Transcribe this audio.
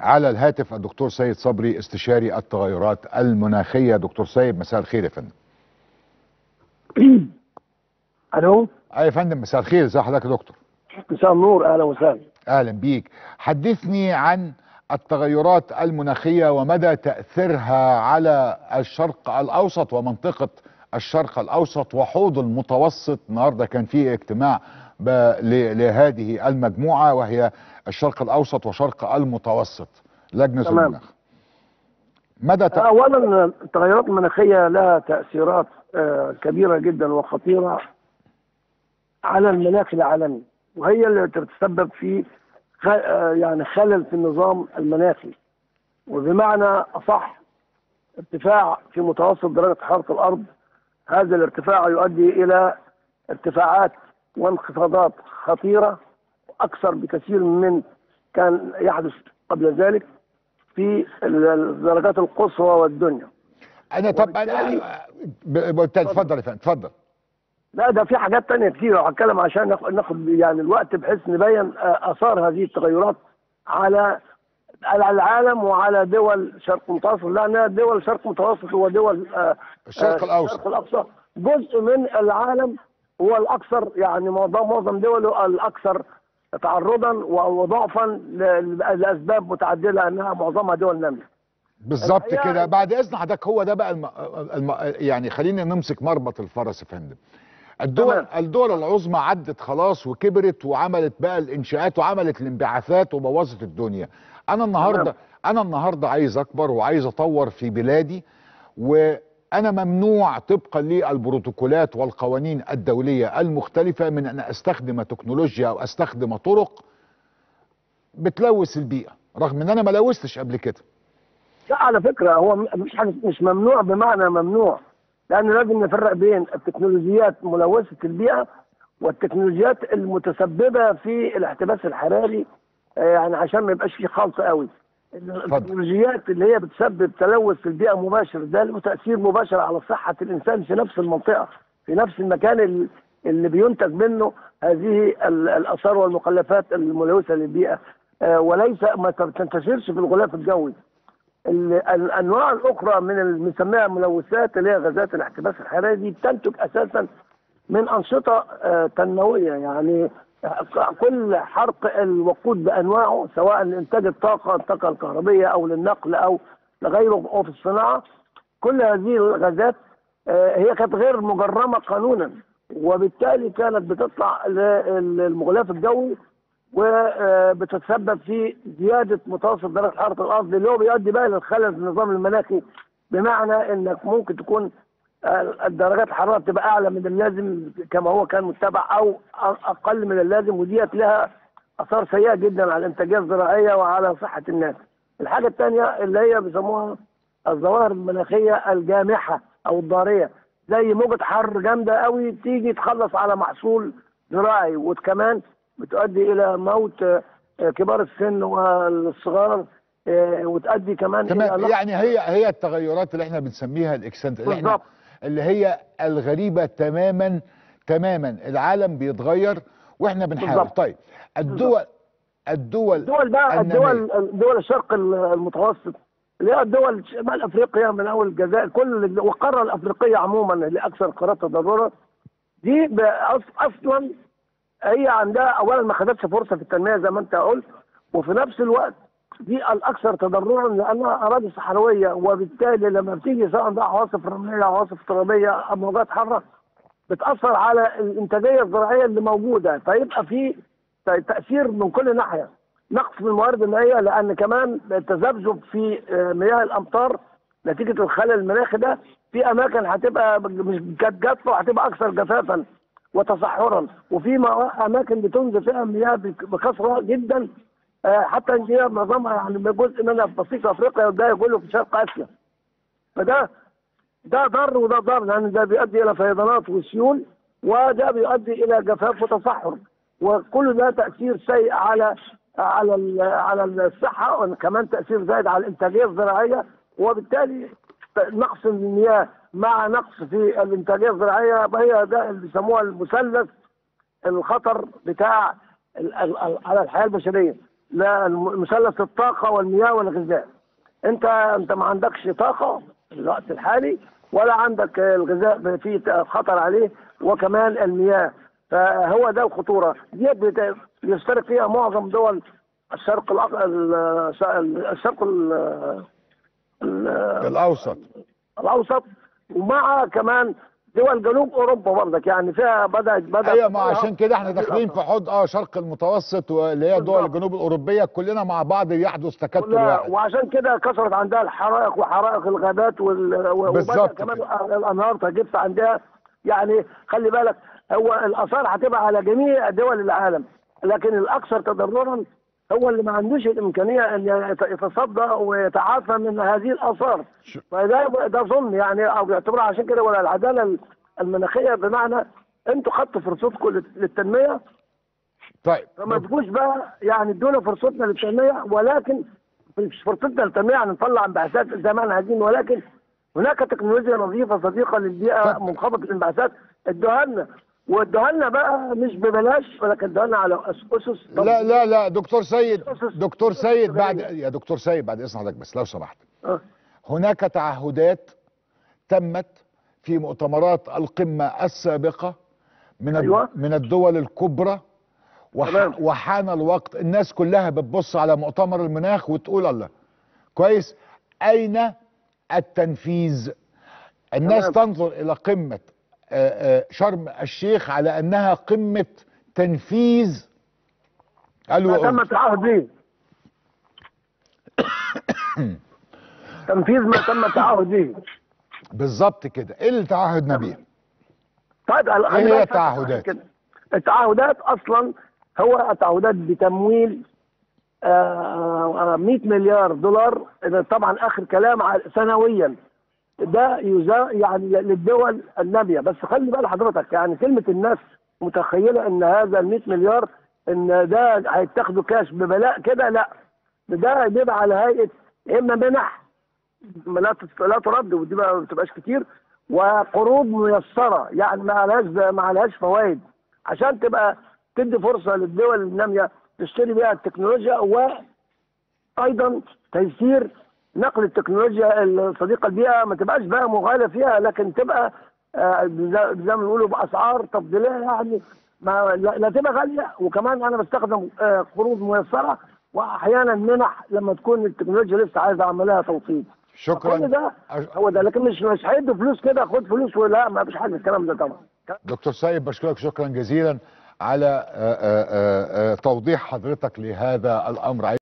على الهاتف الدكتور سيد صبري استشاري التغيرات المناخيه دكتور سيد مساء الخير يا فندم الو اي يا فندم مساء الخير ازي حضرتك يا دكتور مساء النور اهلا وسهلا اهلا بيك حدثني عن التغيرات المناخيه ومدى تاثيرها على الشرق الاوسط ومنطقه الشرق الاوسط وحوض المتوسط النهارده كان في اجتماع ب- ل- لهذه المجموعه وهي الشرق الاوسط وشرق المتوسط لجنه تمام. المناخ مدى ت... اولا التغيرات المناخيه لها تاثيرات آه، كبيره جدا وخطيره على المناخ العالمي وهي اللي تتسبب في خ- آه، يعني خلل في النظام المناخي وبمعنى اصح ارتفاع في متوسط درجه حراره الارض هذا الارتفاع يؤدي الى ارتفاعات وانخفاضات خطيره اكثر بكثير من كان يحدث قبل ذلك في الدرجات القصوى والدنيا انا طب انا وبالتالي- ب- ب- اتفضل يا فندم اتفضل لا ده في حاجات تانية كتير هتكلم عشان ناخد ناخد يعني الوقت بحيث نبين آه، اثار هذه التغيرات على على العالم وعلى دول شرق المتوسط لان دول شرق المتوسط ودول آه، الشرق آه، الأوسط. الشرق الاوسط جزء من العالم هو الاكثر يعني معظم معظم دوله الاكثر تعرضا وضعفا ل- لاسباب متعدده لانها معظمها دول ناميه بالظبط الحقيقة- كده بعد اذن حضرتك هو ده بقى الم... الم... يعني خلينا نمسك مربط الفرس يا فندم الدول تمام. الدول العظمى عدت خلاص وكبرت وعملت بقى الانشاءات وعملت الانبعاثات وبوظت الدنيا انا النهارده تمام. انا النهارده عايز اكبر وعايز اطور في بلادي وانا ممنوع طبقا للبروتوكولات والقوانين الدوليه المختلفه من ان استخدم تكنولوجيا او استخدم طرق بتلوث البيئه رغم ان انا ما لوثتش قبل كده لا على فكره هو م- مش حاجة مش ممنوع بمعنى ممنوع لان لازم نفرق بين التكنولوجيات ملوثه البيئه والتكنولوجيات المتسببه في الاحتباس الحراري آه، يعني عشان ما يبقاش في خلط قوي التكنولوجيات اللي هي بتسبب تلوث في البيئه مباشر ده له تاثير مباشر على صحه الانسان في نفس المنطقه في نفس المكان ال- اللي بينتج منه هذه ال- الاثار والمخلفات الملوثه للبيئه آه، وليس ما تنتشرش في الغلاف الجوي ال- الانواع الاخرى من المسميها ملوثات اللي هي غازات الاحتباس الحراري دي بتنتج اساسا من انشطه آه، تنمويه يعني كل حرق الوقود بانواعه سواء لانتاج الطاقه الطاقه الكهربيه او للنقل او لغيره او في الصناعه كل هذه الغازات آه، هي كانت غير مجرمه قانونا وبالتالي كانت بتطلع للغلاف الجوي وبتتسبب في زياده متوسط درجه حراره الارض اللي هو بيؤدي بقى للخلل في النظام المناخي بمعنى انك ممكن تكون آه، درجات الحراره تبقى اعلى من اللازم كما هو كان متبع او أ- اقل من اللازم وديت لها اثار سيئه جدا على الانتاجيه الزراعيه وعلى صحه الناس. الحاجه الثانيه اللي هي بيسموها الظواهر المناخيه الجامحه او الضاريه زي موجه حر جامده قوي تيجي تخلص على محصول زراعي وكمان بتؤدي الى موت آه، كبار السن والصغار آه، وتؤدي كمان تمام الى نقص يعني هي هي التغيرات اللي احنا بنسميها الاكسنت اللي احنا بالظبط. اللي هي الغريبه تماما تماما العالم بيتغير واحنا بنحاول بالظبط. طيب الدول الدول الدول بقى النامية. الدول دول الشرق المتوسط اللي هي الدول شمال افريقيا من اول الجزائر كل والقاره الافريقيه عموما اللي اكثر القارات تضررا دي بأص- اصلا هي عندها اولا ما خدتش فرصه في التنميه زي ما انت قلت وفي نفس الوقت دي الاكثر تضررا لانها اراضي صحراويه وبالتالي لما بتيجي سواء بقى عواصف رمليه عواصف ترابيه او موجات حاره بتاثر على الانتاجيه الزراعيه اللي موجوده فيبقى في ت- تاثير من كل ناحيه نقص في الموارد المائيه لان كمان تذبذب في آه، مياه الامطار نتيجه الخلل المناخي ده في اماكن هتبقى مش كانت جافه هتبقى اكثر جفافا وتصحرا وفي موا- اماكن بتنزل فيها مياه بك- بكثره جدا آه، حتى ان هي معظمها يعني جزء منها في بسيط افريقيا والباقي كله في شرق اسيا فده ده ضر وده ضر لان ده بيؤدي الى فيضانات وسيول وده بيؤدي الى جفاف وتصحر وكل ده تاثير سيء على على ال- على الصحه وكمان تاثير زائد على الانتاجيه الزراعيه وبالتالي نقص المياه مع نقص في الانتاجيه الزراعيه هي ده اللي بيسموها المثلث الخطر بتاع ال- ال- ال- على الحياه البشريه لمثلث الطاقه والمياه والغذاء انت انت ما عندكش طاقه في الوقت الحالي ولا عندك الغذاء فيه خطر عليه وكمان المياه فهو ده الخطوره دي بت- بيشترك فيها معظم دول الشرق الأق- ال- الشرق ال- ال- الاوسط الاوسط ومع كمان دول جنوب اوروبا برضك يعني فيها بدات بدات ايوه ما عشان كده احنا داخلين في حوض اه شرق المتوسط واللي هي دول بالظبط. الجنوب الاوروبيه كلنا مع بعض يحدث تكتل كلها- واحد وعشان كده كثرت عندها الحرائق وحرائق الغابات وال... و- بالظبط وبدأ كمان الانهار تجف عندها يعني خلي بالك هو الاثار هتبقى على جميع دول العالم لكن الاكثر تضررا هو اللي ما عندوش الامكانيه ان يت- يتصدى ويتعافى من هذه الاثار ش- فده ده ظلم يعني او يعتبر عشان كده ولا العداله المناخيه بمعنى انتوا خدتوا فرصتكم لل- للتنميه طيب فما تجوش بقى يعني ادونا فرصتنا للتنميه ولكن مش فرصتنا للتنميه يعني نطلع انبعاثات زي ما احنا عايزين ولكن هناك تكنولوجيا نظيفه صديقه للبيئه طب. منخفضه الانبعاثات ادوها لنا وادوها لنا بقى مش ببلاش ولكن ادوها لنا على أس- اسس لا لا لا دكتور سيد أسس- دكتور سيد أسس بعد غنية. يا دكتور سيد بعد اذن حضرتك بس لو سمحت آه. هناك تعهدات تمت في مؤتمرات القمة السابقة من الد- أيوة. من الدول الكبرى وح تمام. وحان الوقت الناس كلها بتبص على مؤتمر المناخ وتقول الله كويس أين التنفيذ الناس تمام. تنظر إلى قمة آه، آه، شرم الشيخ على أنها قمة تنفيذ ما تم الوعود التعهد به تنفيذ ما تم التعهد به بالظبط كده ايه اللي تعهدنا بيه طيب ايه خلي هي بالك التعهدات؟ كده. التعهدات اصلا هو التعهدات بتمويل آه، آه، 100 مليار دولار ده طبعا اخر كلام على- سنويا ده يزا يعني للدول الناميه بس خلي بال حضرتك يعني كلمه الناس متخيله ان هذا ال 100 مليار ان ده هيتاخدوا كاش ببلاء كده لا ده بيبقى على هيئه يا اما منح ما لا تت- لا ترد ودي ما بتبقاش كتير وقروض ميسره يعني ما عليهاش ما عليهاش فوائد عشان تبقى تدي فرصه للدول الناميه تشتري بيها التكنولوجيا وايضا تيسير نقل التكنولوجيا الصديقه البيئه ما تبقاش بقى مغالى فيها لكن تبقى آه، زي زي ما بيقولوا باسعار تفضيليه يعني ما لا لا تبقى غاليه وكمان انا بستخدم آه، قروض ميسره واحيانا منح لما تكون التكنولوجيا لسه عايزه اعمل لها توطين شكرا كل ده أش- هو ده لكن مش مش هيدوا فلوس كده خد فلوس ولا ما فيش حاجه الكلام ده طبعا دكتور سيد بشكرك شكرا جزيلا على آه، آه، آه، آه، توضيح حضرتك لهذا الامر